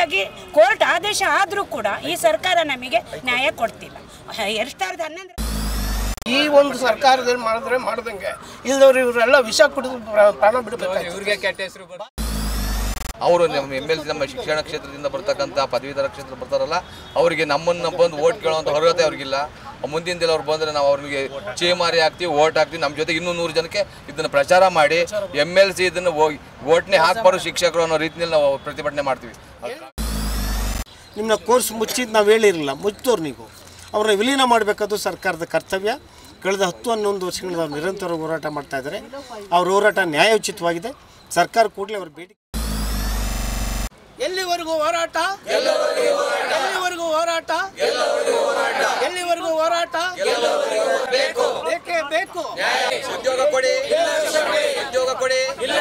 ಹಾಗಾಗಿ ಕೋರ್ಟ್ ಆದೇಶ ಆದರೂ ಕೂಡ ಈ ಸರ್ಕಾರ ನಮಗೆ ನ್ಯಾಯ ಕೊಡ್ತಿಲ್ಲ ಎರಡು ಸಾವಿರದ ಹನ್ನೊಂದರ ಈ ಒಂದು ಸರ್ಕಾರದಲ್ಲಿ ಮಾಡಿದ್ರೆ ಮಾಡ್ದಂಗೆ ಇಲ್ದವ್ರು ಇವರೆಲ್ಲ ವಿಷ ಕುಡಿದು ಪ್ರ- ಪ್ರಾಣ ಬಿಡಬೇಕಾಯ್ತು ಇವ್ರಿಗೆ ಕೆಟ್ಟ ಹೆಸರು ಅವರು ನಮ್ಮ ಎಮ್ ಎಲ್ ಸಿ ನಮ್ಮ ಶಿಕ್ಷಣ ಕ್ಷೇತ್ರದಿಂದ ಬರ್ತಕ್ಕಂಥ ಪದವೀಧರ ಕ್ಷೇತ್ರ ಬರ್ತಾರಲ್ಲ ಅವರಿಗೆ ನಮ್ಮನ್ನು ಬಂದು ಓಟ್ ಕೇಳುವಂಥ ಅರ್ಹತೆ ಅವ್ರಿಗಿಲ್ಲ ಮುಂದಿನ ದಿನ ಅವ್ರು ಬಂದರೆ ನಾವು ಅವ್ರಿಗೆ ಚೇಮಾರಿ ಹಾಕ್ತೀವಿ ಓಟ್ ಹಾಕ್ತೀವಿ ನಮ್ಮ ಜೊತೆ ಇನ್ನೂ ನೂರು ಜನಕ್ಕೆ ಇದನ್ನು ಪ್ರಚಾರ ಮಾಡಿ ಎಮ್ ಎಲ್ ಸಿ ಇದನ್ನು ಹೋಗಿ ಓಟ್ನೇ ಹಾಕ್ಬಾರ್ದು ಶಿಕ್ಷಕರು ಅನ್ನೋ ರೀತಿಯಲ್ಲಿ ನಾವು ಪ್ರತಿಭಟನೆ ಮಾಡ್ತೀವಿ ನಿಮ್ಮನ್ನ ಕೋರ್ಸ್ ಮುಚ್ಚಿದ್ದು ನಾವು ಹೇಳಿರಲಿಲ್ಲ ಮುಚ್ಚೋರು ನೀವು ಅವ್ರನ್ನ ವಿಲೀನ ಮಾಡಬೇಕಾದ್ದು ಸರ್ಕಾರದ ಕರ್ತವ್ಯ ಕಳೆದ ಹತ್ತು ಹನ್ನೊಂದು ವರ್ಷಗಳಿಂದ ಅವ್ರು ನಿರಂತರ ಹೋರಾಟ ಮಾಡ್ತಾ ಇದ್ದಾರೆ ಅವ್ರ ಹೋರಾಟ ನ್ಯಾಯೋಚಿತವಾಗಿದೆ ಸರ್ಕಾರ ಕೂಡಲೇ ಅವ್ರ ಬೇಡಿಕೆ ಎಲ್ಲಿವರೆಗೂ ಹೋರಾಟ ಎಲ್ಲಿವರೆಗೂ ಹೋರಾಟ ಎಲ್ಲಿವರೆಗೂ ಹೋರಾಟ ಬೇಕೇ ಬೇಕು ಉದ್ಯೋಗ ಕೊಡಿ ಉದ್ಯೋಗ ಕೊಡಿ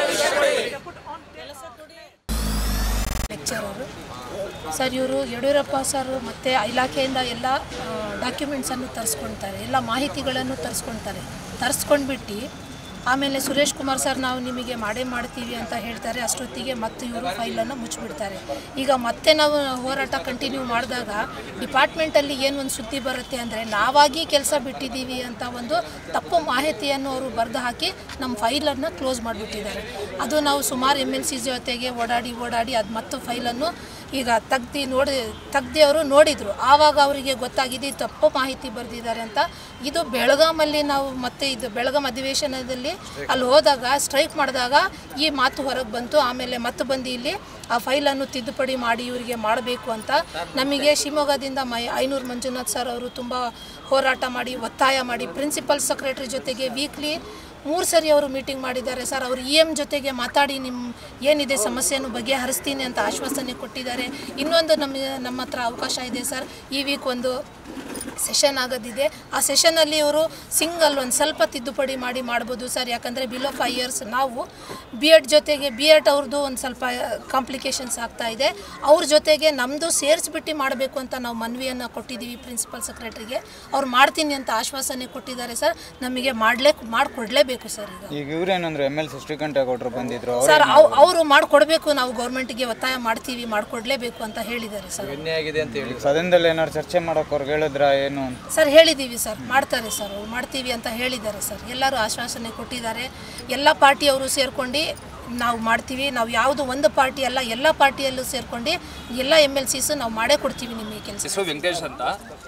ಲೆಕ್ಚರರು ಸರ್ ಇವರು ಯಡಿಯೂರಪ್ಪ ಸರ್ ಮತ್ತು ಇಲಾಖೆಯಿಂದ ಎಲ್ಲ ಡಾಕ್ಯುಮೆಂಟ್ಸನ್ನು ತರಿಸ್ಕೊಳ್ತಾರೆ ಎಲ್ಲ ಮಾಹಿತಿಗಳನ್ನು ತರಿಸ್ಕೊಳ್ತಾರೆ ತರಿಸ್ಕೊಂಡ್ಬಿಟ್ಟು ಆಮೇಲೆ ಸುರೇಶ್ ಕುಮಾರ್ ಸರ್ ನಾವು ನಿಮಗೆ ಮಾಡೇ ಮಾಡ್ತೀವಿ ಅಂತ ಹೇಳ್ತಾರೆ ಅಷ್ಟೊತ್ತಿಗೆ ಮತ್ತೆ ಇವರು ಫೈಲನ್ನು ಮುಚ್ಚಿಬಿಡ್ತಾರೆ ಈಗ ಮತ್ತೆ ನಾವು ಹೋರಾಟ ಕಂಟಿನ್ಯೂ ಮಾಡಿದಾಗ ಡಿಪಾರ್ಟ್ಮೆಂಟಲ್ಲಿ ಏನು ಒಂದು ಸುದ್ದಿ ಬರುತ್ತೆ ಅಂದರೆ ನಾವಾಗಿ ಕೆಲಸ ಬಿಟ್ಟಿದ್ದೀವಿ ಅಂತ ಒಂದು ತಪ್ಪು ಮಾಹಿತಿಯನ್ನು ಅವರು ಬರೆದು ಹಾಕಿ ನಮ್ಮ ಫೈಲನ್ನು ಕ್ಲೋಸ್ ಮಾಡಿಬಿಟ್ಟಿದ್ದಾರೆ ಅದು ನಾವು ಸುಮಾರು ಎಮ್ ಎಲ್ ಸಿ ಜೊತೆಗೆ ಓಡಾಡಿ ಓಡಾಡಿ ಅದು ಮತ್ತು ಫೈಲನ್ನು ಈಗ ತೆಗ್ದು ನೋಡಿ ತೆಗ್ದು ಅವರು ನೋಡಿದರು ಆವಾಗ ಅವರಿಗೆ ಗೊತ್ತಾಗಿದೆ ಇದು ತಪ್ಪು ಮಾಹಿತಿ ಬರೆದಿದ್ದಾರೆ ಅಂತ ಇದು ಬೆಳಗಾಮಲ್ಲಿ ನಾವು ಮತ್ತೆ ಇದು ಬೆಳಗಾಂ ಅಧಿವೇಶನದಲ್ಲಿ ಅಲ್ಲಿ ಹೋದಾಗ ಸ್ಟ್ರೈಕ್ ಮಾಡಿದಾಗ ಈ ಮಾತು ಹೊರಗೆ ಬಂತು ಆಮೇಲೆ ಮತ್ತೆ ಬಂದು ಇಲ್ಲಿ ಆ ಫೈಲನ್ನು ತಿದ್ದುಪಡಿ ಮಾಡಿ ಇವರಿಗೆ ಮಾಡಬೇಕು ಅಂತ ನಮಗೆ ಶಿವಮೊಗ್ಗದಿಂದ ಮೈ ಐನೂರು ಮಂಜುನಾಥ್ ಸರ್ ಅವರು ತುಂಬ ಹೋರಾಟ ಮಾಡಿ ಒತ್ತಾಯ ಮಾಡಿ ಪ್ರಿನ್ಸಿಪಲ್ ಸೆಕ್ರೆಟರಿ ಜೊತೆಗೆ ವೀಕ್ಲಿ ಮೂರು ಸರಿ ಅವರು ಮೀಟಿಂಗ್ ಮಾಡಿದ್ದಾರೆ ಸರ್ ಅವರು ಇ ಎಮ್ ಜೊತೆಗೆ ಮಾತಾಡಿ ನಿಮ್ಮ ಏನಿದೆ ಸಮಸ್ಯೆಯನ್ನು ಬಗೆಹರಿಸ್ತೀನಿ ಅಂತ ಆಶ್ವಾಸನೆ ಕೊಟ್ಟಿದ್ದಾರೆ ಇನ್ನೊಂದು ನಮ್ಮ ನಮ್ಮ ಹತ್ರ ಅವಕಾಶ ಇದೆ ಸರ್ ಈ ವೀಕ್ ಒಂದು ಸೆಷನ್ ಆಗೋದಿದೆ ಆ ಸೆಷನಲ್ಲಿ ಇವರು ಸಿಂಗಲ್ ಒಂದು ಸ್ವಲ್ಪ ತಿದ್ದುಪಡಿ ಮಾಡಿ ಮಾಡ್ಬೋದು ಸರ್ ಯಾಕಂದರೆ ಬಿಲೋ ಫೈವ್ ಇಯರ್ಸ್ ನಾವು ಬಿ ಎಡ್ ಜೊತೆಗೆ ಬಿ ಎಡ್ ಅವ್ರದ್ದು ಒಂದು ಸ್ವಲ್ಪ ಕಾಂಪ್ಲಿಕೇಶನ್ಸ್ ಆಗ್ತಾ ಇದೆ ಅವ್ರ ಜೊತೆಗೆ ನಮ್ಮದು ಸೇರಿಸ್ಬಿಟ್ಟು ಮಾಡಬೇಕು ಅಂತ ನಾವು ಮನವಿಯನ್ನು ಕೊಟ್ಟಿದ್ದೀವಿ ಪ್ರಿನ್ಸಿಪಲ್ ಸೆಕ್ರೆಟರಿಗೆ ಅವ್ರು ಮಾಡ್ತೀನಿ ಅಂತ ಆಶ್ವಾಸನೆ ಕೊಟ್ಟಿದ್ದಾರೆ ಸರ್ ನಮಗೆ ಮಾಡಲೇ ಮಾಡಿಕೊಡ್ಲೇಬೇಕು ಸರ್ ಈಗ ಈಗ ಇವ್ರೇನಂದ್ರೆ ಎಮ್ ಎಲ್ ಸಿ ಶ್ರೀಕಂಠೇಗೌಡರು ಬಂದಿದ್ರು ಸರ್ ಅವರು ಮಾಡಿಕೊಡ್ಬೇಕು ನಾವು ಗೌರ್ಮೆಂಟ್ಗೆ ಒತ್ತಾಯ ಮಾಡ್ತೀವಿ ಮಾಡಿಕೊಡ್ಲೇಬೇಕು ಅಂತ ಹೇಳಿದ್ದಾರೆ ಸರ್ ನಿನ್ನೆ ಆಗಿದೆ ಅಂತ ಹೇಳಿ ಸದನದಲ್ಲಿ ಏನಾದ್ರು ಚರ್ಚೆ ಮಾಡೋಕೆ ಅವ್ರಿಗೆ ಹೇಳಿದ್ರ ಏನು ಅಂತ ಸರ್ ಹೇಳಿದ್ದೀವಿ ಸರ್ ಮಾಡ್ತಾರೆ ಸರ್ ಅವ್ರು ಮಾಡ್ತೀವಿ ಅಂತ ಹೇಳಿದ್ದಾರೆ ಸರ್ ಎಲ್ಲರೂ ಆಶ್ವಾಸನೆ ಕೊಟ್ಟಿದ್ದಾರೆ ಎಲ್ಲ ಪಾರ್ಟಿಯವರು ಸೇರ್ಕೊಂಡು ನಾವು ಮಾಡ್ತೀವಿ ನಾವು ಯಾವುದು ಒಂದು ಪಾರ್ಟಿ ಅಲ್ಲ ಎಲ್ಲ ಪಾರ್ಟಿಯಲ್ಲೂ ಸೇರ್ಕೊಂಡು ಎಲ್ಲ ಎಮ್ ಎಲ್ ಸಿಸು ನಾವು ಮಾಡೇ ಕೊಡ್ತೀವಿ ನಿಮಗೆ ಕೆಲಸ ಹೆಸರು ವೆಂಕಟೇಶ್ ಅಂತ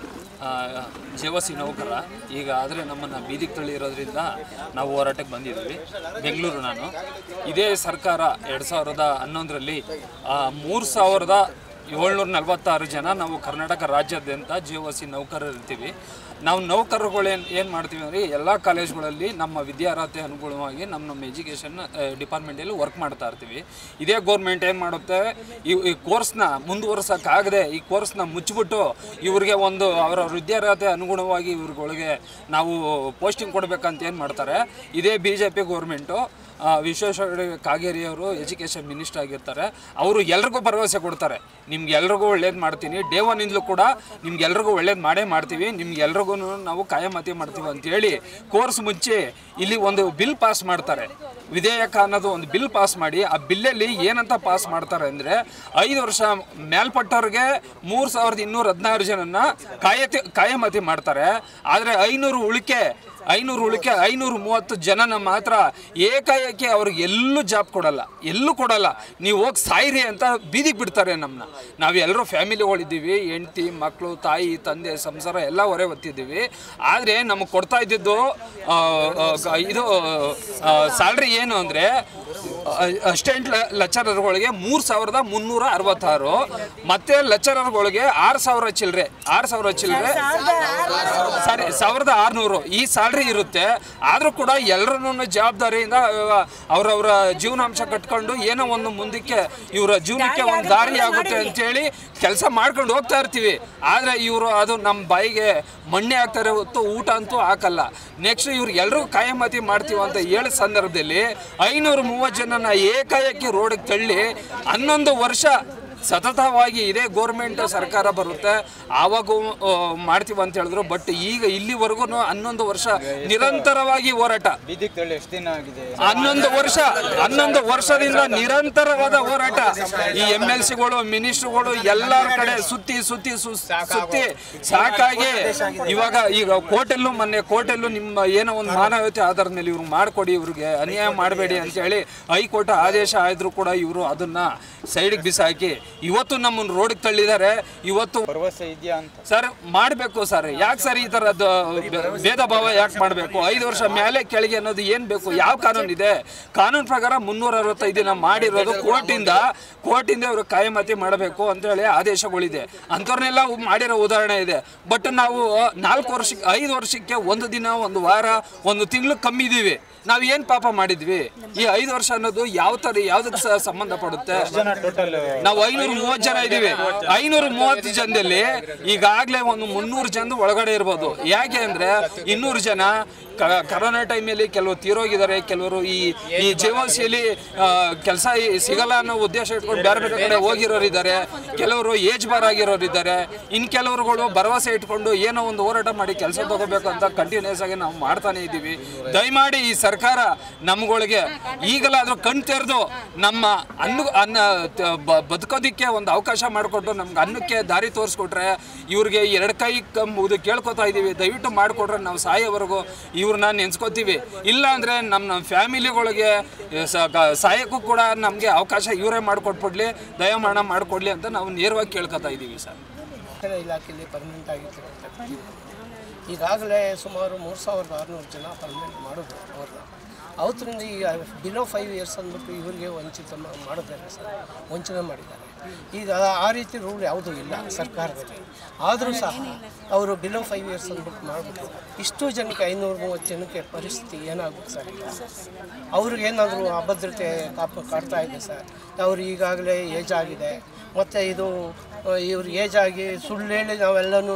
ಜೇವಸಿ ನೌಕರ ಈಗ ಆದರೆ ನಮ್ಮನ್ನು ಬೀದಿಗೆ ತಳ್ಳಿರೋದ್ರಿಂದ ನಾವು ಹೋರಾಟಕ್ಕೆ ಬಂದಿದ್ದೀವಿ ಬೆಂಗಳೂರು ನಾನು ಇದೇ ಸರ್ಕಾರ ಎರಡು ಸಾವಿರದ ಹನ್ನೊಂದರಲ್ಲಿ ಮೂರು ಸಾವಿರದ ಏಳ್ನೂರ ನಲವತ್ತಾರು ಜನ ನಾವು ಕರ್ನಾಟಕ ರಾಜ್ಯಾದ್ಯಂತ ಜಿ ಒ ಸಿ ನೌಕರರು ಇರ್ತೀವಿ ನಾವು ನೌಕರರುಗಳು ಏನು ಏನು ಮಾಡ್ತೀವಿ ಅಂದರೆ ಎಲ್ಲ ಕಾಲೇಜ್ಗಳಲ್ಲಿ ನಮ್ಮ ವಿದ್ಯಾರ್ಹತೆ ಅನುಗುಣವಾಗಿ ನಮ್ಮ ನಮ್ಮ ಎಜುಕೇಷನ್ ಡಿಪಾರ್ಟ್ಮೆಂಟಲ್ಲಿ ವರ್ಕ್ ಮಾಡ್ತಾ ಇರ್ತೀವಿ ಇದೇ ಗೌರ್ಮೆಂಟ್ ಏನು ಮಾಡುತ್ತೆ ಈ ಈ ಕೋರ್ಸ್ನ ಮುಂದುವರ್ಸೋಕ್ಕಾಗದೆ ಈ ಕೋರ್ಸ್ನ ಮುಚ್ಚಿಬಿಟ್ಟು ಇವ್ರಿಗೆ ಒಂದು ಅವರ ವಿದ್ಯಾರ್ಹತೆ ಅನುಗುಣವಾಗಿ ಇವ್ರುಗಳಿಗೆ ನಾವು ಪೋಸ್ಟಿಂಗ್ ಕೊಡಬೇಕಂತ ಏನು ಮಾಡ್ತಾರೆ ಇದೇ B J P government Vishweshwar Kageri ಅವರು ಎಜುಕೇಷನ್ ಮಿನಿಸ್ಟರ್ ಆಗಿರ್ತಾರೆ ಅವರು ಎಲ್ರಿಗೂ ಭರವಸೆ ಕೊಡ್ತಾರೆ ನಿಮ್ಗೆ ಎಲ್ರಿಗೂ ಒಳ್ಳೇದು ಮಾಡ್ತೀನಿ ಡೇ ಒನ್ನಿಂದಲೂ ಕೂಡ ನಿಮ್ಗೆ ಎಲ್ರಿಗೂ ಒಳ್ಳೇದು ಮಾಡೇ ಮಾಡ್ತೀವಿ ನಿಮ್ಗೆ ಎಲ್ರಿಗೂ ನಾವು ಕಾಯಮತಿ ಮಾಡ್ತೀವಿ ಅಂತೇಳಿ ಕೋರ್ಸ್ ಮುಚ್ಚಿ ಇಲ್ಲಿ ಒಂದು ಬಿಲ್ ಪಾಸ್ ಮಾಡ್ತಾರೆ ವಿಧೇಯಕ ಅನ್ನೋದು ಒಂದು ಬಿಲ್ ಪಾಸ್ ಮಾಡಿ ಆ ಬಿಲ್ಲಲ್ಲಿ ಏನಂತ ಪಾಸ್ ಮಾಡ್ತಾರೆ ಅಂದರೆ ಐದು ವರ್ಷ ಮೇಲ್ಪಟ್ಟವ್ರಿಗೆ ಮೂರು ಸಾವಿರದ ಇನ್ನೂರ ಹದಿನಾರು ಜನನ್ನ ಕಾಯತಿ ಕಾಯಮತಿ ಮಾಡ್ತಾರೆ ಆದರೆ ಐನೂರು ಉಳಿಕೆ ಐನೂರು ಉಳಿಕೆ ಐನೂರು ಮೂವತ್ತು ಜನನ ಮಾತ್ರ ಏಕಾಏಕಿ ಅವ್ರಿಗೆ ಎಲ್ಲೂ ಜಾಬ್ ಕೊಡಲ್ಲ ಎಲ್ಲೂ ಕೊಡಲ್ಲ ನೀವು ಹೋಗಿ ಸಾಯಿರಿ ಅಂತ ಬೀದಿಗೆ ಬಿಡ್ತಾರೆ ನಮ್ಮನ್ನ ನಾವೆಲ್ಲರೂ ಫ್ಯಾಮಿಲಿಗಳಿದ್ದೀವಿ ಹೆಂಡ್ತಿ ಮಕ್ಕಳು ತಾಯಿ ತಂದೆ ಸಂಸಾರ ಎಲ್ಲ ಹೊರೆ ಹೊತ್ತಿದ್ದೀವಿ ಆದರೆ ನಮಗೆ ಕೊಡ್ತಾ ಇದ್ದಿದ್ದು ಆ, ಆ, ಇದು ಸ್ಯಾಲ್ರಿ ಏನು ಅಂದರೆ ಅಸಿಸ್ಟೆಂಟ್ ಲೆಕ್ಚರರ್ಗಳಿಗೆ ಮೂರು ಸಾವಿರದ ಮುನ್ನೂರ ಅರವತ್ತಾರು ಮತ್ತೆ ಲೆಕ್ಚರರ್ಗಳಿಗೆ ಆರು ಸಾವಿರ ಚಿಲ್ಲರೆ ಆರು ಸಾವಿರ ಚಿಲ್ಲರೆ ಸಾರಿ ಸಾವಿರದ ಆರುನೂರು ಈ ಸ್ಯಾಲ್ರಿ ಇರುತ್ತೆ ಆದರೂ ಕೂಡ ಎಲ್ಲರನ್ನೂ ಜವಾಬ್ದಾರಿಯಿಂದ ಅವರವರ ಜೀವನಾಂಶ ಕಟ್ಕೊಂಡು ಏನೋ ಒಂದು ಮುಂದಕ್ಕೆ ಇವರ ಜೀವನಕ್ಕೆ ಒಂದು ದಾರಿ ಆಗುತ್ತೆ ಅಂತೇಳಿ ಕೆಲಸ ಮಾಡ್ಕೊಂಡು ಹೋಗ್ತಾ ಇರ್ತೀವಿ ಆದರೆ ಇವರು ಅದು ನಮ್ಮ ಬಾಯಿಗೆ ಮಣ್ಣೆ ಹಾಕ್ತಾರೆ ಹೊತ್ತು ಊಟ ಅಂತೂ ಹಾಕಲ್ಲ ನೆಕ್ಸ್ಟ್ ಇವ್ರು ಎಲ್ರಿಗೂ ಕಾಯಮತಿ ಮಾಡ್ತೀವಿ ಅಂತ ಹೇಳೋ ಸಂದರ್ಭದಲ್ಲಿ ಐನೂರು ಮೂವತ್ತು ಜನನ ಏಕಾಏಕಿ ರೋಡಿಗೆ ತಳ್ಳಿ ಹನ್ನೊಂದು ವರ್ಷ ಸತತವಾಗಿ ಇದೇ ಗೋರ್ಮೆಂಟ್ ಸರ್ಕಾರ ಬರುತ್ತೆ ಆವಾಗ ಆ, ಮಾಡ್ತೀವಿ ಅಂತ ಹೇಳಿದ್ರು ಬಟ್ ಈಗ ಇಲ್ಲಿವರೆಗೂ ಹನ್ನೊಂದು ವರ್ಷ ನಿರಂತರವಾಗಿ ಹೋರಾಟ ಬೀದಿಗೆ ತಳ್ಳಿ ಎಷ್ಟು ದಿನ ಆಗಿದೆ ಹನ್ನೊಂದು ವರ್ಷ ಹನ್ನೊಂದು ವರ್ಷದಿಂದ ನಿರಂತರವಾದ ಹೋರಾಟ ಈ ಎಮ್ ಎಲ್ ಸಿಗಳು ಮಿನಿಸ್ಟ್ರುಗಳು ಎಲ್ಲರ ಕಡೆ ಸುತ್ತಿ ಸುತ್ತಿ ಸು- ಸುತ್ತಿ ಸಾಕಾಗಿ ಇವಾಗ ಈಗ ಕೋರ್ಟಲ್ಲೂ ಮೊನ್ನೆ ಕೋರ್ಟಲ್ಲೂ ನಿಮ್ಮ ಏನೋ ಒಂದು ಮಾನವೀಯತೆ ಆಧಾರದ ಮೇಲೆ ಇವ್ರು ಮಾಡಿಕೊಡಿ ಇವ್ರಿಗೆ ಅನ್ಯಾಯ ಮಾಡಬೇಡಿ ಅಂತ ಹೇಳಿ ಹೈಕೋರ್ಟ್ ಆದೇಶ ಆದ್ರೂ ಕೂಡ ಇವರು ಅದನ್ನ ಸೈಡ್ಗೆ ಬಿಸಾಕಿ ಇವತ್ತು ನಮ್ಮನ್ನು ರೋಡ್ಗೆ ತಳ್ಳಿದ್ದಾರೆ ಇವತ್ತು ಭರವಸೆ ಇದೆಯಾ ಅಂತ ಸರ್ ಮಾಡಬೇಕು ಸರ್ ಯಾಕೆ ಸರ್ ಈ ಥರದ್ದು ಭೇದ ಭಾವ ಯಾಕೆ ಮಾಡಬೇಕು ಐದು ವರ್ಷ ಮೇಲೆ ಕೆಳಗೆ ಅನ್ನೋದು ಏನು ಬೇಕು ಯಾವ ಕಾನೂನು ಇದೆ ಕಾನೂನು ಪ್ರಕಾರ ಮುನ್ನೂರ ಅರವತ್ತೈದು ದಿನ ಮಾಡಿರೋದು ಕೋರ್ಟಿಂದ ಕೋರ್ಟಿಂದ ಇವರು ಕಾಯಮತಿ ಮಾಡಬೇಕು ಅಂತೇಳಿ ಆದೇಶಗಳಿದೆ ಅಂಥವ್ರನ್ನೆಲ್ಲ ಮಾಡಿರೋ ಉದಾಹರಣೆ ಇದೆ ಬಟ್ ನಾವು ನಾಲ್ಕು ವರ್ಷಕ್ಕೆ ಐದು ವರ್ಷಕ್ಕೆ ಒಂದು ದಿನ ಒಂದು ವಾರ ಒಂದು ತಿಂಗಳು ಕಮ್ಮಿ ಇದೀವಿ ನಾವು ಏನು ಪಾಪ ಮಾಡಿದ್ವಿ ಈ ಐದು ವರ್ಷ ಅನ್ನೋದು ಯಾವ ಥರ ಯಾವುದಕ್ಕೆ ಸ- ಸಂಬಂಧಪಡುತ್ತೆ ಜನ ಟೋಟಲ್ ನಾವು ಐನೂರ ಮೂವತ್ತು ಜನ ಇದ್ದೀವಿ ಐನೂರ ಮೂವತ್ತು ಜನದಲ್ಲಿ ಈಗಾಗಲೇ ಒಂದು ಮುನ್ನೂರು ಜನದ ಒಳಗಡೆ ಇರ್ಬೋದು ಯಾಕೆ ಅಂದ್ರೆ ಇನ್ನೂರು ಜನ ಕ- ಕರೋನಾ ಟೈಮಲ್ಲಿ ಕೆಲವರು ತೀರೋಗಿದ್ದಾರೆ ಕೆಲವರು ಈ ಈ ಜೀವನಶೈಲಿ ಕೆಲಸ ಸಿಗಲ್ಲ ಅನ್ನೋ ಉದ್ದೇಶ ಇಟ್ಕೊಂಡು ಬೇರೆ ಬೇರೆ ಕಡೆ ಹೋಗಿರೋರು ಇದ್ದಾರೆ ಕೆಲವರು ಏಜ್ ಬಾರ್ ಆಗಿರೋರು ಇದ್ದಾರೆ ಇನ್ನು ಕೆಲವರುಗಳು ಭರವಸೆ ಇಟ್ಕೊಂಡು ಏನೋ ಒಂದು ಹೋರಾಟ ಮಾಡಿ ಕೆಲಸ ತಗೋಬೇಕು ಅಂತ ಕಂಟಿನ್ಯೂಸ್ ಆಗಿ ನಾವು ಮಾಡ್ತಾನೆ ಇದ್ದೀವಿ ದಯಮಾಡಿ ಈ ಸರ್ಕಾರ ನಮ್ಗಳಿಗೆ ಈಗಲಾದ್ರೂ ಕಣ್ ತೆರೆದು ನಮ್ಮ ಅನ್ನ ಅನ್ನ ತ- ಬ- ಬದುಕೋದಿಕ್ಕೆ ಒಂದು ಅವಕಾಶ ಮಾಡಿಕೊಟ್ಟು ನಮ್ಗೆ ಅನ್ನಕ್ಕೆ ದಾರಿ ತೋರಿಸ್ಕೊಟ್ರೆ ಇವ್ರಿಗೆ ಎರಡು ಕೈ ಕಮ್ ಮುಗಿದು ಕೇಳ್ಕೊತಾ ಇದ್ದೀವಿ ದಯವಿಟ್ಟು ಮಾಡಿಕೊಟ್ರೆ ನಾವು ಸಾಯೋವರೆಗೂ ಇವ್ರನ್ನ ನೆನ್ಸ್ಕೊತೀವಿ ಇಲ್ಲ ಅಂದರೆ ನಮ್ಮ ನಮ್ಮ ಫ್ಯಾಮಿಲಿಗಳಿಗೆ ಸ- ಕ- ಸಾಯಕ್ಕೂ ಕೂಡ ನಮಗೆ ಅವಕಾಶ ಇವರೇ ಮಾಡಿಕೊಟ್ಬಿಡ್ಲಿ ದಯಮಾನ ಮಾಡಿಕೊಡ್ಲಿ ಅಂತ ನಾವು ನೇರವಾಗಿ ಕೇಳ್ಕೊತಾ ಇದ್ದೀವಿ ಸರ್ ಶಿಕ್ಷಣ ಇಲಾಖೆಯಲ್ಲಿ ಪರ್ಮನೆಂಟ್ ಆಗಿರ್ತಕ್ಕಂಥ ಈಗಾಗಲೇ ಸುಮಾರು ಮೂರು ಸಾವಿರದ ಆರುನೂರು ಜನ ಪರ್ಮನೆಂಟ್ ಮಾಡಿದ್ರು ಅವ್ರನ್ನ ಅವತ್ತರಿಂದ ಈಗ ಬಿಲೋ ಫೈವ್ ಇಯರ್ಸ್ ಅಂದ್ಬಿಟ್ಟು ಇವರಿಗೆ ವಂಚಿತ ಮಾ- ಮಾಡಿದ್ದಾರೆ ಸರ್ ವಂಚನೆ ಮಾಡಿದ್ದಾರೆ ಈಗ ಆ ರೀತಿ ರೂಲ್ ಯಾವುದೂ ಇಲ್ಲ ಸರ್ಕಾರದಲ್ಲಿ ಆದರೂ ಸಹ ಅವರು ಬಿಲೋ ಫೈವ್ ಇಯರ್ಸ್ ಅಂದ್ಬಿಟ್ಟು ಮಾಡಿಬಿಟ್ಟು ಇಷ್ಟು ಜನಕ್ಕೆ ಐನೂರ ಮೂವತ್ತು ಜನಕ್ಕೆ ಪರಿಸ್ಥಿತಿ ಏನಾಗುತ್ತೆ ಸರ್ ಈಗ ಅವ್ರಿಗೇನಾದರೂ ಅಭದ್ರತೆ ಕಾಪ ಕಾಡ್ತಾ ಇದೆ ಸರ್ ಅವ್ರು ಈಗಾಗಲೇ ಏಜ್ ಆಗಿದೆ ಮತ್ತು ಇದು ಆ, ಇವ್ರು ಏಜ್ ಆಗಿ ಸುಳ್ಳು ಹೇಳಿ ನಾವೆಲ್ಲನೂ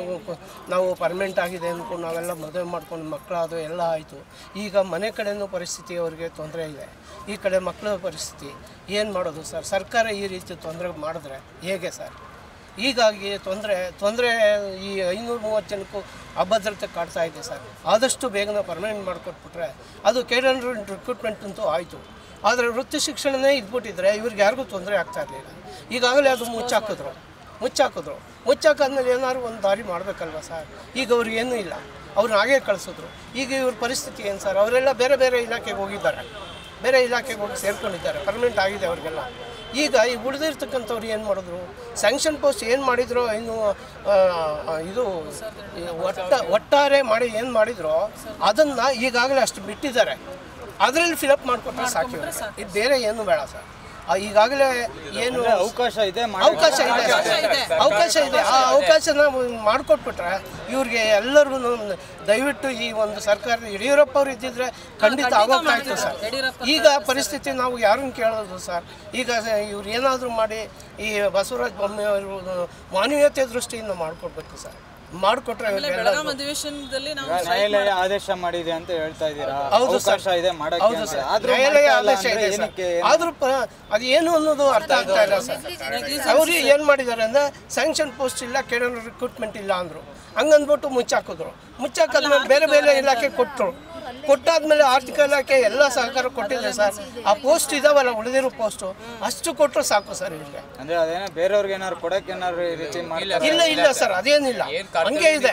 ನಾವು ಪರ್ಮನೆಂಟ್ ಆಗಿದೆ ಅಂದ್ಕೊಂಡು ನಾವೆಲ್ಲ ಮದುವೆ ಮಾಡ್ಕೊಂಡು ಮಕ್ಕಳಾದು ಎಲ್ಲ ಆಯಿತು ಈಗ ಮನೆ ಕಡೆನೂ ಪರಿಸ್ಥಿತಿ ಅವ್ರಿಗೆ ತೊಂದರೆ ಇದೆ ಈ ಕಡೆ ಮಕ್ಕಳ ಪರಿಸ್ಥಿತಿ ಏನು ಮಾಡೋದು ಸರ್ ಸರ್ಕಾರ ಈ ರೀತಿ ತೊಂದರೆ ಮಾಡಿದ್ರೆ ಹೇಗೆ ಸರ್ ಹೀಗಾಗಿ ತೊಂದರೆ ತೊಂದರೆ ಈ ಐನೂರ ಮೂವತ್ತು ಜನಕ್ಕೂ ಅಭದ್ರತೆ ಕಾಡ್ತಾ ಇದೆ ಸರ್ ಆದಷ್ಟು ಬೇಗನೆ ಪರ್ಮನೆಂಟ್ ಮಾಡಿಕೊಟ್ಬಿಟ್ರೆ ಅದು ಕೇಡರ್ ರಿಕ್ರೂಟ್ಮೆಂಟ್ ಅಂತೂ ಆಯಿತು ಆದರೆ ವೃತ್ತಿ ಶಿಕ್ಷಣನೇ ಇದ್ಬಿಟ್ಟಿದ್ರೆ ಇವ್ರಿಗೆ ಯಾರಿಗೂ ತೊಂದರೆ ಆಗ್ತಾ ಇರಲಿಲ್ಲ ಈಗಾಗಲೇ ಅದು ಮುಚ್ಚಾಕಿದ್ರು ಮುಚ್ಚಾಕಿದ್ರು ಮುಚ್ಚಾಕಾದ್ಮೇಲೆ ಏನಾದ್ರು ಒಂದು ದಾರಿ ಮಾಡಬೇಕಲ್ವ ಸರ್ ಈಗ ಅವ್ರಿಗೆ ಏನೂ ಇಲ್ಲ ಅವ್ರನ್ನ ಹಾಗೆ ಕಳಿಸಿದ್ರು ಈಗ ಇವ್ರ ಪರಿಸ್ಥಿತಿ ಏನು ಸರ್ ಅವರೆಲ್ಲ ಬೇರೆ ಬೇರೆ ಇಲಾಖೆಗೆ ಹೋಗಿದ್ದಾರೆ ಬೇರೆ ಇಲಾಖೆಗೆ ಹೋಗಿ ಸೇರ್ಕೊಂಡಿದ್ದಾರೆ ಪರ್ಮನೆಂಟ್ ಆಗಿದೆ ಅವ್ರಿಗೆಲ್ಲ ಈಗ ಈ ಉಳಿದಿರ್ತಕ್ಕಂಥವ್ರು ಏನು ಮಾಡಿದ್ರು ಸ್ಯಾಂಕ್ಷನ್ ಪೋಸ್ಟ್ ಏನು ಮಾಡಿದ್ರು ಇನ್ನು ಆ, ಆ, ಇದು ಈ ಒಟ್ಟ ಒಟ್ಟಾರೆ ಮಾಡಿ ಏನು ಮಾಡಿದ್ರು ಅದನ್ನು ಈಗಾಗಲೇ ಅಷ್ಟು ಬಿಟ್ಟಿದ್ದಾರೆ ಅದರಲ್ಲಿ ಫಿಲಪ್ ಮಾಡಿಕೊಟ್ರೆ ಸಾಕು ಇವ್ರಿಗೆ. ಇದು ಬೇರೆ ಏನು ಬೇಡ ಸರ್ ಆ, ಈಗಾಗಲೇ ಏನು ಅವಕಾಶ ಇದೆ ಅವಕಾಶ ಇದೆ ಅವಕಾಶ ಇದೆ ಆ ಅವಕಾಶನ ಮಾಡಿಕೊಟ್ಬಿಟ್ರೆ ಇವ್ರಿಗೆ ಎಲ್ಲರಿಗೂ ದಯವಿಟ್ಟು ಈ ಒಂದು ಸರ್ಕಾರ ಯಡಿಯೂರಪ್ಪ ಅವರು ಇದ್ದಿದ್ರೆ ಖಂಡಿತ ಆಗೋಗ್ತಾ ಇತ್ತು ಸರ್ ಈಗ ಪರಿಸ್ಥಿತಿ ನಾವು ಯಾರನ್ನು ಕೇಳೋದು ಸರ್ ಈಗ ಸ- ಇವ್ರು ಏನಾದರೂ ಮಾಡಿ ಈ ಬಸವರಾಜ ಬೊಮ್ಮಾಯಿ ಅವರು ಮಾನವೀಯತೆ ದೃಷ್ಟಿಯಿಂದ ಮಾಡಿಕೊಡ್ಬೇಕು ಸರ್ ಮಾಡಿಕೊಟ್ರೆ ಬೆಳಗಾಂ ಅಧಿವೇಶನದಲ್ಲಿ ನಾವು ನ್ಯಾಯಾಲಯ ಆದೇಶ ಮಾಡಿದೆ ಅಂತ ಹೇಳ್ತಾ ಇದ್ದೀರಾ ಹೌದು ಸರ್. ಅವಕಾಶ ಇದೆ ಮಾಡಕ್ಕೆ ಹೌದು ಅಂತ. ಸರ್ ಆದ್ರೂ ನ್ಯಾಯಾಲಯ ಮಾಡ್ತಾ ಇಲ್ಲ ಆದೇಶ ಅಂದ್ರೆ ಇದೆ ಸರ್ ಏನಕ್ಕೆ ಆದ್ರೂ ಪ- ಅದು ಏನು ಅನ್ನೋದು ಅರ್ಥ ಆಗ್ತಾ ಇಲ್ಲ ಸರ್ ಅವರು ಏನು ಮಾಡಿದ್ದಾರೆ ಅಂದ್ರೆ ಸ್ಯಾಂಕ್ಷನ್ ಪೋಸ್ಟ್ ಇಲ್ಲ ಕೇಳೋ ರಿಕ್ರೂಟ್ಮೆಂಟ್ ಇಲ್ಲ ಅಂದರು ಹಂಗಂದ್ಬಿಟ್ಟು ಮುಚ್ಚಾಕಿದ್ರು ಮುಚ್ಚಾಕಾದ್ಮೇಲೆ ಬೇರೆ ಬೇರೆ ಇಲಾಖೆ ಕೊಟ್ಟರು ಕೊಟ್ಟಾದ್ಮೇಲೆ ಆರ್ಥಿಕ ಇಲಾಖೆ ಎಲ್ಲ ಸಹಕಾರ ಕೊಟ್ಟಿದೆ ಸರ್ ಆ ಪೋಸ್ಟ್ ಇದಾವಲ್ಲ ಉಳಿದಿರೋ ಪೋಸ್ಟು ಅಷ್ಟು ಕೊಟ್ಟರು ಸಾಕು ಸರ್ ಇಲ್ಲಿಗೆ ಅಂದ್ರೆ ಅದೇನೋ ಬೇರೆಯವ್ರಿಗೆ ಏನಾದ್ರು ಕೊಡಕ್ಕೆ ಏನಾದ್ರು ಈ ರೀತಿ ಮಾಡ್ತಾರೆ ಇಲ್ಲ ಇಲ್ಲ ಸರ್ ಅದೇನಿಲ್ಲ ಹಂಗೆ ಇದೆ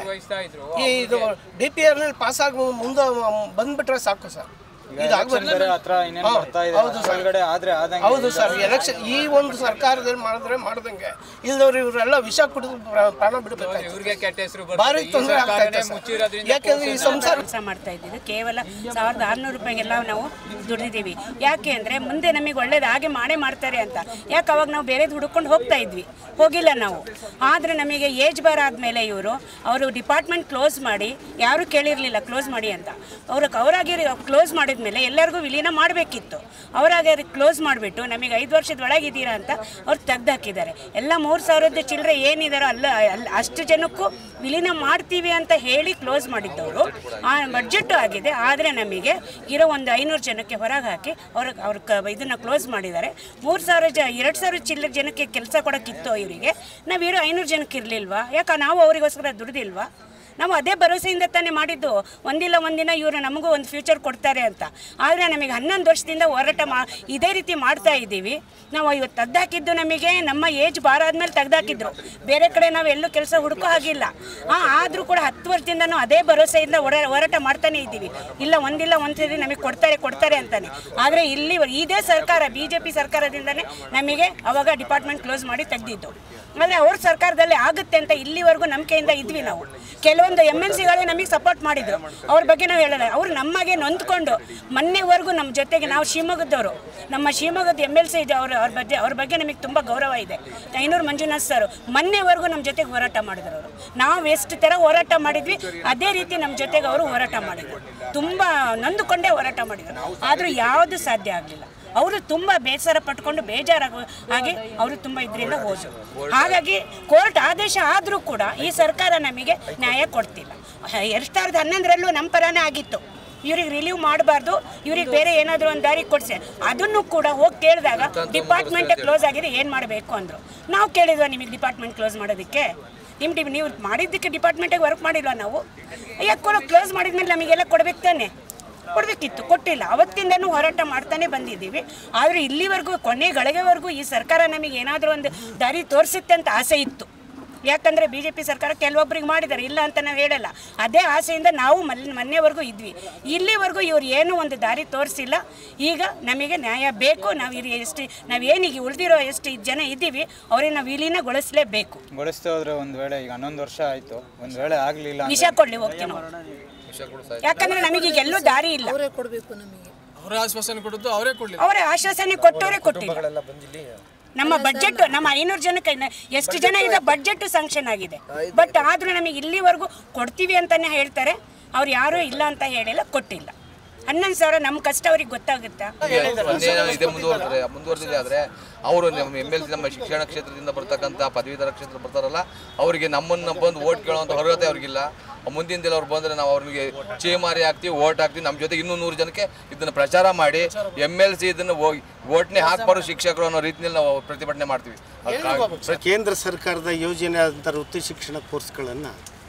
ಈ ಇದು ಡಿ ಪಿ ಆರ್ನಲ್ಲಿ ಪಾಸ್ ಆಗಿ ಮುಂದೆ ಬಂದ್ಬಿಟ್ರೆ ಸಾಕು ಸರ್ ಇದಾಗ್ಬೇಕು ಬೇರೆ ಹತ್ರ ಇನ್ನೇನು ಹಾ, ಬರ್ತಾ ಇದೆ ಹೌದು ಸರ್. ಒಳಗಡೆ ಆದ್ರೆ ಆದಂಗೆ ಹೌದು ಸರ್ ಎಲೆಕ್ಷನ್ ಈ ಒಂದು ಸರ್ಕಾರದಲ್ಲಿ ಮಾಡಿದ್ರೆ ಮಾಡ್ದಂಗೆ ಇಲ್ದವ್ರು ಇವರೆಲ್ಲ ವಿಷ ಕುಡಿದು ಪ್ರ- ಪ್ರಾಣ ಬಿಡಬೇಕಾಯ್ತು ಭಾರಿ ತೊಂದರೆ ಆಗ್ತಾ ಇದೆ ಸರ್. ಯಾಕೆಂದ್ರೆ ಈ ಸಂಸಾರ ಕೆಲಸ ಮಾಡ್ತಾ ಇದ್ದಿದ್ದು ಕೇವಲ ಸಾವಿರದ ಆರುನೂರು ರೂಪಾಯಿಗೆಲ್ಲ ನಾವು ದುಡಿದಿದ್ದೀವಿ ಯಾಕೆ ಅಂದರೆ ಮುಂದೆ ನಮಗೆ ಒಳ್ಳೇದು ಹಾಗೆ ಮಾಡೇ ಮಾಡ್ತಾರೆ ಅಂತ ಯಾಕೆ ಅವಾಗ ನಾವು ಬೇರೆದು ಹುಡುಕೊಂಡು ಹೋಗ್ತಾ ಇದ್ವಿ ಹೋಗಿಲ್ಲ ನಾವು ಆದರೆ ನಮಗೆ ಏಜ್ ಬಾರ್ ಆದಮೇಲೆ ಇವರು ಅವರು ಡಿಪಾರ್ಟ್ಮೆಂಟ್ ಕ್ಲೋಸ್ ಮಾಡಿ ಯಾರೂ ಕೇಳಿರಲಿಲ್ಲ ಕ್ಲೋಸ್ ಮಾಡಿ ಅಂತ ಅವರು ಅವರಾಗಿ ಕ್ಲೋಸ್ ಮಾಡಿದ ಮಾಡಿದ್ಮೇಲೆ ಎಲ್ಲರಿಗೂ ವಿಲೀನ ಮಾಡಬೇಕಿತ್ತು ಅವರಾಗ ಕ್ಲೋಸ್ ಮಾಡಿಬಿಟ್ಟು ನಮಗೆ ಐದು ವರ್ಷದ ಒಳಗಿದ್ದೀರಾ ಅಂತ ಅವ್ರು ತೆಗ್ದಾಕಿದ್ದಾರೆ ಎಲ್ಲ ಮೂರು ಸಾವಿರದ ಚಿಲ್ಲರೆ ಏನಿದಾರೋ ಅಲ್ಲ ಅಲ್ಲ ಅಷ್ಟು ಜನಕ್ಕೂ ವಿಲೀನ ಮಾಡ್ತೀವಿ ಅಂತ ಹೇಳಿ ಕ್ಲೋಸ್ ಮಾಡಿದ್ದವರು ಆ ಬಡ್ಜೆಟ್ಟು ಆಗಿದೆ ಆದರೆ ನಮಗೆ ಇರೋ ಒಂದು ಐನೂರು ಜನಕ್ಕೆ ಹೊರಗೆ ಹಾಕಿ ಅವ್ರ ಅವ್ರ ಕ ಇದನ್ನು ಕ್ಲೋಸ್ ಮಾಡಿದ್ದಾರೆ ಮೂರು ಸಾವಿರ ಜ ಎರಡು ಸಾವಿರ ಚಿಲ್ಲರೆ ಜನಕ್ಕೆ ಕೆಲಸ ಕೊಡೋಕ್ಕಿತ್ತು ಇವರಿಗೆ ನಾವಿರೋ ಐನೂರು ಜನಕ್ಕೆ ಇರಲಿಲ್ವಾ ಯಾಕೆ ನಾವು ಅವರಿಗೋಸ್ಕರ ದುಡ್ದಿಲ್ವಾ ನಾವು ಅದೇ ಭರವಸೆಯಿಂದ ತಾನೇ ಮಾಡಿದ್ದು ಒಂದಿಲ್ಲ ಒಂದಿನ ಇವರು ನಮಗೂ ಒಂದು ಫ್ಯೂಚರ್ ಕೊಡ್ತಾರೆ ಅಂತ ಆದರೆ ನಮಗೆ ಹನ್ನೊಂದು ವರ್ಷದಿಂದ ಹೋರಾಟ ಮಾ ಇದೇ ರೀತಿ ಮಾಡ್ತಾ ಇದ್ದೀವಿ ನಾವು ಇವತ್ತು ತೆಗ್ದಾಕಿದ್ದು ನಮಗೆ ನಮ್ಮ ಏಜ್ ಬಾರ ಆದಮೇಲೆ ತೆಗ್ದಾಕಿದ್ರು ಬೇರೆ ಕಡೆ ನಾವು ಎಲ್ಲೂ ಕೆಲಸ ಹುಡುಕೋ ಹಾಗಿಲ್ಲ ಹಾಂ ಆದರೂ ಕೂಡ ಹತ್ತು ವರ್ಷದಿಂದ ನಾವು ಅದೇ ಭರವಸೆಯಿಂದ ಹೊರ ಹೋರಾಟ ಮಾಡ್ತಾನೆ ಇದ್ದೀವಿ ಇಲ್ಲ ಒಂದಿಲ್ಲ ಒಂದು ಸರಿ ನಮಗೆ ಕೊಡ್ತಾರೆ ಕೊಡ್ತಾರೆ ಅಂತಾನೆ ಆದರೆ ಇಲ್ಲಿ ಇದೇ ಸರ್ಕಾರ ಬಿ ಜೆ ಪಿ ಸರ್ಕಾರದಿಂದನೇ ನಮಗೆ ಅವಾಗ ಡಿಪಾರ್ಟ್ಮೆಂಟ್ ಕ್ಲೋಸ್ ಮಾಡಿ ತೆಗೆದಿದ್ದು ಆದರೆ ಅವ್ರ ಸರ್ಕಾರದಲ್ಲಿ ಆಗುತ್ತೆ ಅಂತ ಇಲ್ಲಿವರೆಗೂ ನಂಬಿಕೆಯಿಂದ ಇದ್ವಿ ನಾವು ಕೆಲವೊಂದು ಎಮ್ ಎಲ್ ಸಿಗಳೇ ನಮಗೆ ಸಪೋರ್ಟ್ ಮಾಡಿದ್ರು ಅವ್ರ ಬಗ್ಗೆ ನಾವು ಹೇಳಲ್ಲ ಅವ್ರು ನಮಗೆ ನೊಂದ್ಕೊಂಡು ಮೊನ್ನೆವರೆಗೂ ನಮ್ಮ ಜೊತೆಗೆ ನಾವು ಶಿವಮೊಗ್ಗದವರು ನಮ್ಮ ಶಿವಮೊಗ್ಗದ ಎಮ್ ಎಲ್ ಸಿ ಅವ್ರ ಅವ್ರ ಬಗ್ಗೆ ಅವ್ರ ಬಗ್ಗೆ ನಮಗೆ ತುಂಬ ಗೌರವ ಇದೆ ಐನೂರು ಮಂಜುನಾಥ್ ಸರ್ ಮೊನ್ನೆವರೆಗೂ ನಮ್ಮ ಜೊತೆಗೆ ಹೋರಾಟ ಮಾಡಿದ್ರು ಅವರು ನಾವು ಎಷ್ಟು ಥರ ಹೋರಾಟ ಮಾಡಿದ್ವಿ ಅದೇ ರೀತಿ ನಮ್ಮ ಜೊತೆಗೆ ಅವರು ಹೋರಾಟ ಮಾಡಿದ್ರು ತುಂಬ ನೊಂದುಕೊಂಡೇ ಹೋರಾಟ ಮಾಡಿದ್ರು ಆದರೂ ಯಾವುದು ಸಾಧ್ಯ ಆಗಲಿಲ್ಲ ಅವರು ತುಂಬ ಬೇಸರ ಪಟ್ಕೊಂಡು ಬೇಜಾರಾಗ ಹಾಗೆ ಅವರು ತುಂಬ ಇದರಿಂದ ಹೋದ್ರು ಹಾಗಾಗಿ ಕೋರ್ಟ್ ಆದೇಶ ಆದರೂ ಕೂಡ ಈ ಸರ್ಕಾರ ನಮಗೆ ನ್ಯಾಯ ಕೊಡ್ತಿಲ್ಲ ಎರಡು ಸಾವಿರದ ಹನ್ನೊಂದರಲ್ಲೂ ನಮ್ಮ ಪರನೇ ಆಗಿತ್ತು ಇವ್ರಿಗೆ ರಿಲೀವ್ ಮಾಡಬಾರ್ದು ಇವ್ರಿಗೆ ಬೇರೆ ಏನಾದರೂ ಒಂದು ದಾರಿ ಕೊಡ್ಸಿ ಅದನ್ನು ಕೂಡ ಹೋಗಿ ಕೇಳಿದಾಗ ಡಿಪಾರ್ಟ್ಮೆಂಟೇ ಕ್ಲೋಸ್ ಆಗಿದೆ ಏನು ಮಾಡಬೇಕು ಅಂದರು ನಾವು ಕೇಳಿದ್ವಾ ನಿಮಗೆ ಡಿಪಾರ್ಟ್ಮೆಂಟ್ ಕ್ಲೋಸ್ ಮಾಡೋದಕ್ಕೆ ನಿಮ್ಮ ಡಿ ನೀವು ಮಾಡಿದ್ದಕ್ಕೆ ಡಿಪಾರ್ಟ್ಮೆಂಟಿಗೆ ವರ್ಕ್ ಮಾಡಿಲ್ವಾ ನಾವು ಯಾಕೆ ಕ್ಲೋಸ್ ಮಾಡಿದ್ಮೇಲೆ ನಮಗೆಲ್ಲ ಕೊಡ್ಬೇಕು ತಾನೆ ಕೊಡಬೇಕಿತ್ತು ಕೊಟ್ಟಿಲ್ಲ ಅವತ್ತಿಂದನೂ ಹೋರಾಟ ಮಾಡ್ತಾನೆ ಬಂದಿದ್ದೀವಿ ಆದರೆ ಇಲ್ಲಿವರೆಗೂ ಕೊನೆ ಗಳಿಗೆವರೆಗೂ ಈ ಸರ್ಕಾರ ನಮಗೆ ಏನಾದರೂ ಒಂದು ದಾರಿ ತೋರಿಸುತ್ತೆ ಅಂತ ಆಸೆ ಇತ್ತು ಯಾಕಂದರೆ ಬಿ ಜೆ ಪಿ ಸರ್ಕಾರ ಕೆಲವೊಬ್ಬರಿಗೆ ಮಾಡಿದ್ದಾರೆ ಇಲ್ಲ ಅಂತ ನಾವು ಹೇಳಲ್ಲ ಅದೇ ಆಸೆಯಿಂದ ನಾವು ಮಲ್ ಮೊನ್ನೆವರೆಗೂ ಇದ್ವಿ ಇಲ್ಲಿವರೆಗೂ ಇವ್ರು ಏನೂ ಒಂದು ದಾರಿ ತೋರಿಸಿಲ್ಲ ಈಗ ನಮಗೆ ನ್ಯಾಯ ಬೇಕು ನಾವು ಇಲ್ಲಿ ಎಷ್ಟು ನಾವು ಏನೀಗ ಉಳಿದಿರೋ ಎಷ್ಟು ಜನ ಇದ್ದೀವಿ ಅವ್ರಿಗೆ ನಾವು ವಿಲೀನಗೊಳಿಸಲೇಬೇಕು ಗೊಳಿಸ್ತಾ ಹೋದ್ರೆ ಒಂದ್ ವೇಳೆ ಈಗ ಹನ್ನೊಂದು ವರ್ಷ ಆಯ್ತು ಒಂದ್ ವೇಳೆ ಆಗ್ಲಿಲ್ಲ ವಿಷ ಕೊಡ್ಲಿ ಹೋಗ್ತೀವಿ ನಾವು ಯಾಕಂದ್ರೆ ನಮಗೆ ಈಗ ಎಲ್ಲೂ ದಾರಿ ಇಲ್ಲ ಅವರೇ ಕೊಡಬೇಕು ನಮಗೆ ಅವರೇ ಆಶ್ವಾಸನೆ ಕೊಡದ್ದು ಅವರೇ ಕೊಡ್ಲಿ ಅವರೇ ಆಶ್ವಾಸನೆ ಕೊಟ್ಟವರೇ ಕೊಟ್ಟಿಲ್ಲ ನಮ್ಮ ಬಡ್ಜೆಟ್ ನಮ್ಮ ಐನೂರು ಜನಕ್ಕೆ ಇನ್ನ ಎಷ್ಟು ಜನ ಇದೆ ಬಡ್ಜೆಟ್ ಸ್ಯಾಂಕ್ಷನ್ ಆಗಿದೆ ಬಟ್ ಆದ್ರೂ ನಮಗೆ ಇಲ್ಲಿವರೆಗೂ ಕೊಡ್ತೀವಿ ಅಂತಾನೆ ಹೇಳ್ತಾರೆ ಅವ್ರು ಯಾರೂ ಇಲ್ಲ ಅಂತ ಹೇಳಿಲ್ಲ ಕೊಟ್ಟಿಲ್ಲ ಹನ್ನೊಂದು ಸಾವಿರ ನಮ್ಮ ಕಷ್ಟ ಅವ್ರಿಗೆ ಗೊತ್ತಾಗುತ್ತಾ ಒಂದೇನೋ ಇದೆ ಮುಂದುವರೆದ್ರೆ ಮುಂದುವರೆದಿದೆ ಆದರೆ ಅವರು ನಮ್ಮ ಎಮ್ ಎಲ್ ಸಿ ನಮ್ಮ ಶಿಕ್ಷಣ ಕ್ಷೇತ್ರದಿಂದ ಬರ್ತಕ್ಕಂಥ ಪದವೀಧರ ಕ್ಷೇತ್ರ ಬರ್ತಾರಲ್ಲ ಅವರಿಗೆ ನಮ್ಮನ್ನು ಬಂದು ಓಟ್ ಕೇಳುವಂಥ ಅರ್ಹತೆ ಅವ್ರಿಗಿಲ್ಲ ಮುಂದಿನ ದಿನ ಅವ್ರು ಬಂದರೆ ನಾವು ಅವ್ರಿಗೆ ಚೇಮಾರಿ ಹಾಕ್ತೀವಿ ಓಟ್ ಹಾಕ್ತೀವಿ ನಮ್ಮ ಜೊತೆ ಇನ್ನೂ ನೂರು ಜನಕ್ಕೆ ಇದನ್ನು ಪ್ರಚಾರ ಮಾಡಿ ಎಮ್ ಎಲ್ ಸಿ ಇದನ್ನು ಹೋಗಿ ಓಟ್ನೇ ಹಾಕ್ಬಾರ್ದು ಶಿಕ್ಷಕರು ಅನ್ನೋ ರೀತಿಯಲ್ಲಿ ನಾವು ಪ್ರತಿಭಟನೆ ಮಾಡ್ತೀವಿ ಅದು ಕೇಂದ್ರ ಸರ್ಕಾರದ ಯೋಜನೆ ಆದಂಥ ವೃತ್ತಿ ಶಿಕ್ಷಣ ಕೋರ್ಸ್ಗಳನ್ನು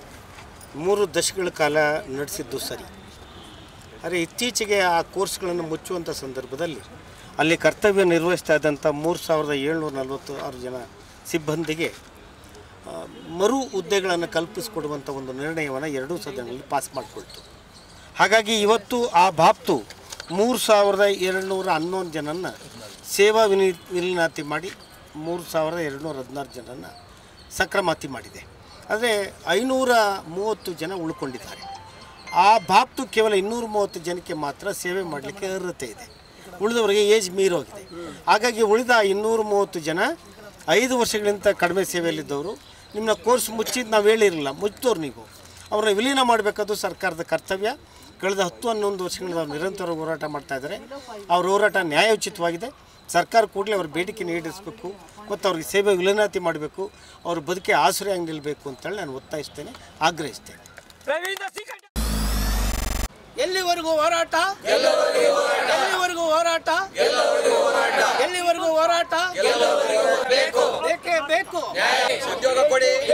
ಮೂರು ದಶಕಗಳ ಕಾಲ ನಡೆಸಿದ್ದು ಸರಿ ಆದರೆ ಇತ್ತೀಚೆಗೆ ಆ ಕೋರ್ಸ್ಗಳನ್ನು ಮುಚ್ಚುವಂಥ ಸಂದರ್ಭದಲ್ಲಿ ಅಲ್ಲಿ ಕರ್ತವ್ಯ ನಿರ್ವಹಿಸ್ತಾ ಇದ್ದಂಥ ಮೂರು ಸಾವಿರದ ಏಳ್ನೂರ ನಲವತ್ತು ಆರು ಜನ ಸಿಬ್ಬಂದಿಗೆ ಆ, ಮರು ಹುದ್ದೆಗಳನ್ನು ಕಲ್ಪಿಸಿಕೊಡುವಂಥ ಒಂದು ನಿರ್ಣಯವನ್ನು ಎರಡೂ ಸದನಗಳಲ್ಲಿ ಪಾಸ್ ಮಾಡಿಕೊಳ್ತು ಹಾಗಾಗಿ ಇವತ್ತು ಆ ಬಾಬ್ತು ಮೂರು ಸಾವಿರದ ಎರಡುನೂರ ಹನ್ನೊಂದು ಜನನ್ನು ಸೇವಾ ವಿನಿ ವಿಲೀನಾತಿ ಮಾಡಿ ಮೂರು ಸಾವಿರದ ಎರಡುನೂರ ಹದಿನಾರು ಜನನ್ನು ಸಕ್ರಮಾತಿ ಮಾಡಿದೆ ಆದರೆ ಐನೂರ ಮೂವತ್ತು ಜನ ಉಳ್ಕೊಂಡಿದ್ದಾರೆ ಆ ಬಾಬ್ತು ಕೇವಲ ಇನ್ನೂರ ಮೂವತ್ತು ಜನಕ್ಕೆ ಮಾತ್ರ ಸೇವೆ ಮಾಡಲಿಕ್ಕೆ ಅರ್ಹತೆ ಇದೆ ಉಳಿದವರಿಗೆ ಏಜ್ ಮೀರೋಗಿದೆ ಹಾಗಾಗಿ ಉಳಿದ ಇನ್ನೂರ ಮೂವತ್ತು ಜನ ಐದು ವರ್ಷಗಳಿಂದ ಕಡಿಮೆ ಸೇವೆಯಲ್ಲಿದ್ದವರು ನಿಮ್ಮನ್ನ ಕೋರ್ಸ್ ಮುಚ್ಚಿದ್ದು ನಾವು ಹೇಳಿರಲಿಲ್ಲ ಮುಚ್ತವ್ರು ನೀವು ಅವ್ರನ್ನ ವಿಲೀನ ಮಾಡಬೇಕಾದ್ದು ಸರ್ಕಾರದ ಕರ್ತವ್ಯ ಕಳೆದ ಹತ್ತು ಹನ್ನೊಂದು ವರ್ಷಗಳಿಂದ ಅವ್ರು ನಿರಂತರ ಹೋರಾಟ ಮಾಡ್ತಾ ಇದ್ದಾರೆ ಅವ್ರ ಹೋರಾಟ ನ್ಯಾಯೋಚಿತವಾಗಿದೆ ಸರ್ಕಾರ ಕೂಡಲೇ ಅವ್ರ ಬೇಡಿಕೆ ಈಡೇರಿಸಬೇಕು ಮತ್ತು ಅವ್ರಿಗೆ ಸೇವೆ ವಿಲೀನಾತಿ ಮಾಡಬೇಕು ಅವ್ರ ಬದುಕೆ ಆಶ್ರಯ ನಿಲ್ಲಬೇಕು ಅಂತೇಳಿ ನಾನು ಒತ್ತಾಯಿಸ್ತೇನೆ ಆಗ್ರಹಿಸ್ತೇನೆ ಎಲ್ಲಿವರೆಗೂ ಹೋರಾಟ ಎಲ್ಲಿವರೆಗೂ ಹೋರಾಟ ಎಲ್ಲಿವರೆಗೂ ಹೋರಾಟ ಬೇಕೇ ಬೇಕು ಉದ್ಯೋಗ ಕೊಡಿ